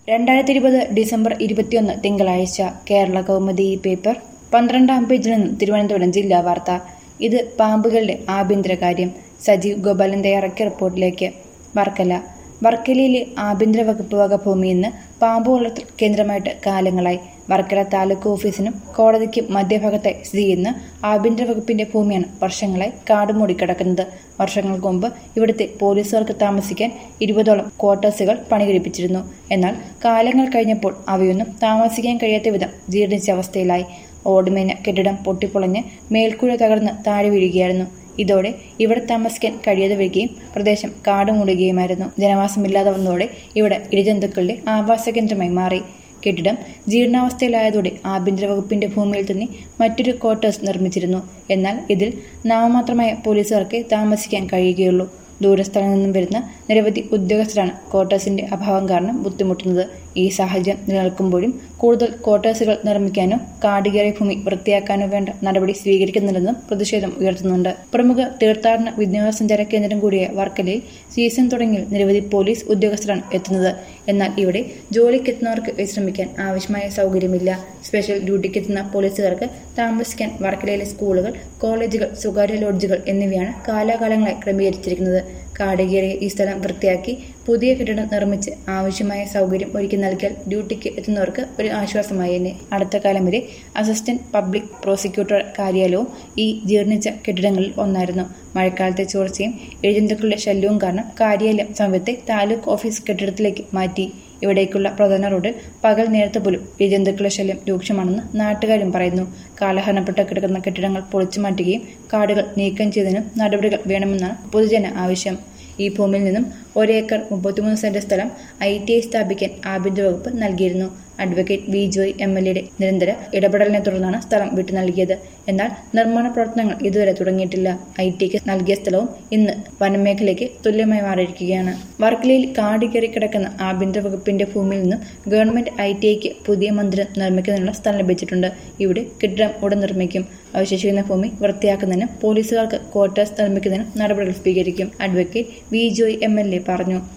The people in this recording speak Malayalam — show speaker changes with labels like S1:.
S1: രണ്ടായിരത്തി ഇരുപത് ഡിസംബർ ഇരുപത്തിയൊന്ന് തിങ്കളാഴ്ച കേരള കൗമുദി പേപ്പർ പന്ത്രണ്ടാം പേജിൽ നിന്ന് തിരുവനന്തപുരം ജില്ലാ വാർത്ത ഇത് പാമ്പുകളുടെ ആഭ്യന്തര കാര്യം സജീവ് ഗോപാലൻ തയ്യാറാക്കിയ റിപ്പോർട്ടിലേക്ക് വർക്കല വർക്കലയിലെ ആഭ്യന്തര വകുപ്പ് വക ഭൂമിയിൽ നിന്ന് പാമ്പ് വളർത്തൽ കേന്ദ്രമായിട്ട് കാലങ്ങളായി വർക്കല താലൂക്ക് ഓഫീസിനും കോടതിക്കും മധ്യഭാഗത്തായി സ്ഥിതി ചെയ്യുന്ന ആഭ്യന്തര വകുപ്പിന്റെ ഭൂമിയാണ് വർഷങ്ങളായി കാട് മൂടിക്കിടക്കുന്നത് വർഷങ്ങൾക്ക് മുമ്പ് ഇവിടുത്തെ പോലീസുകാർക്ക് താമസിക്കാൻ ഇരുപതോളം ക്വാർട്ടേഴ്സുകൾ പണികഴിപ്പിച്ചിരുന്നു എന്നാൽ കാലങ്ങൾ കഴിഞ്ഞപ്പോൾ അവയൊന്നും താമസിക്കാൻ കഴിയാത്ത വിധം ജീർണിച്ച അവസ്ഥയിലായി ഓടുമേഞ്ഞ കെട്ടിടം പൊട്ടിപ്പൊളഞ്ഞ് മേൽക്കൂര തകർന്ന് താഴെ വീഴുകയായിരുന്നു ഇതോടെ ഇവിടെ താമസിക്കാൻ കഴിയാതെ വരികയും പ്രദേശം കാടുമൂടുകയുമായിരുന്നു ജനവാസമില്ലാതെ വന്നതോടെ ഇവിടെ ഇഴജന്തുക്കളുടെ ആവാസ കേന്ദ്രമായി മാറി കെട്ടിടം ജീർണാവസ്ഥയിലായതോടെ ആഭ്യന്തര വകുപ്പിന്റെ ഭൂമിയിൽ തന്നെ മറ്റൊരു ക്വാർട്ടേഴ്സ് നിർമ്മിച്ചിരുന്നു എന്നാൽ ഇതിൽ നാമമാത്രമായ പോലീസുകാർക്ക് താമസിക്കാൻ കഴിയുകയുള്ളൂ ദൂരസ്ഥലങ്ങളിൽ നിന്നും വരുന്ന നിരവധി ഉദ്യോഗസ്ഥരാണ് ക്വാർട്ടേഴ്സിന്റെ അഭാവം കാരണം ബുദ്ധിമുട്ടുന്നത് ഈ സാഹചര്യം നിലനിൽക്കുമ്പോഴും കൂടുതൽ ക്വാർട്ടേഴ്സുകൾ നിർമ്മിക്കാനോ കാടുകയറിയ ഭൂമി വൃത്തിയാക്കാനോ വേണ്ട നടപടി സ്വീകരിക്കുന്നില്ലെന്നും പ്രതിഷേധം ഉയർത്തുന്നുണ്ട് പ്രമുഖ തീർത്ഥാടന വിനോദസഞ്ചാര കേന്ദ്രം കൂടിയ വർക്കലയിൽ സീസൺ തുടങ്ങി നിരവധി പോലീസ് ഉദ്യോഗസ്ഥരാണ് എത്തുന്നത് എന്നാൽ ഇവിടെ ജോലിക്കെത്തുന്നവർക്ക് വിശ്രമിക്കാൻ ആവശ്യമായ സൗകര്യമില്ല സ്പെഷ്യൽ ഡ്യൂട്ടിക്കെത്തുന്ന പോലീസുകാർക്ക് താമസിക്കാൻ വർക്കലയിലെ സ്കൂളുകൾ കോളേജുകൾ സ്വകാര്യ ലോഡ്ജുകൾ എന്നിവയാണ് കാലാകാലങ്ങളായി ക്രമീകരിച്ചിരിക്കുന്നത് കാടുകയറിയ ഈ സ്ഥലം വൃത്തിയാക്കി പുതിയ കെട്ടിടം നിർമ്മിച്ച് ആവശ്യമായ സൗകര്യം ഒരുക്കി നൽകിയാൽ ഡ്യൂട്ടിക്ക് എത്തുന്നവർക്ക് ഒരു ആശ്വാസമായേനെ അടുത്ത കാലം വരെ അസിസ്റ്റന്റ് പബ്ലിക് പ്രോസിക്യൂട്ടർ കാര്യാലയവും ഈ ജീർണിച്ച കെട്ടിടങ്ങളിൽ ഒന്നായിരുന്നു മഴക്കാലത്തെ ചോർച്ചയും എഴുജന്തുക്കളുടെ ശല്യവും കാരണം കാര്യാലയം സമയത്തെ താലൂക്ക് ഓഫീസ് കെട്ടിടത്തിലേക്ക് മാറ്റി ഇവിടേക്കുള്ള പ്രധാന റോഡിൽ പകൽ നേരത്തെ പോലും എഴുജന്തുക്കളുടെ ശല്യം രൂക്ഷമാണെന്ന് നാട്ടുകാരും പറയുന്നു കാലഹരണപ്പെട്ട് കിടക്കുന്ന കെട്ടിടങ്ങൾ പൊളിച്ചു മാറ്റുകയും കാടുകൾ നീക്കം ചെയ്തതിനും നടപടികൾ വേണമെന്നാണ് പൊതുജന ആവശ്യം ഈ ഭൂമിയിൽ നിന്നും ഒരേക്കർ മുപ്പത്തിമൂന്ന് സെന്റ് സ്ഥലം ഐ ടി ഐ സ്ഥാപിക്കാൻ ആഭ്യന്തര വകുപ്പ് നൽകിയിരുന്നു advocate V Joy M L എയുടെ നിരന്തര ഇടപെടലിനെ തുടർന്നാണ് സ്ഥലം വിട്ടു നൽകിയത് എന്നാൽ നിർമ്മാണ പ്രവർത്തനങ്ങൾ ഇതുവരെ തുടങ്ങിയിട്ടില്ല ഐ ടിക്ക് നൽകിയ സ്ഥലവും ഇന്ന് വനമേഖലയ്ക്ക് തുല്യമായി മാറിയിരിക്കുകയാണ് വർക്കലയിൽ കാട് കയറി കിടക്കുന്ന ആഭ്യന്തര വകുപ്പിന്റെ ഭൂമിയിൽ നിന്നും ഗവൺമെന്റ് ഐ ടി ഐക്ക് പുതിയ മന്ദിരം നിർമ്മിക്കുന്നതിനുള്ള സ്ഥലം ലഭിച്ചിട്ടുണ്ട് ഇവിടെ കെട്ടിടം ഉടൻ നിർമ്മിക്കും അവശേഷിക്കുന്ന ഭൂമി വൃത്തിയാക്കുന്നതിനും പോലീസുകാർക്ക് ക്വാർട്ടേഴ്സ് നിർമ്മിക്കുന്നതിനും നടപടികൾ സ്വീകരിക്കും advocate V Joy M L A പറഞ്ഞു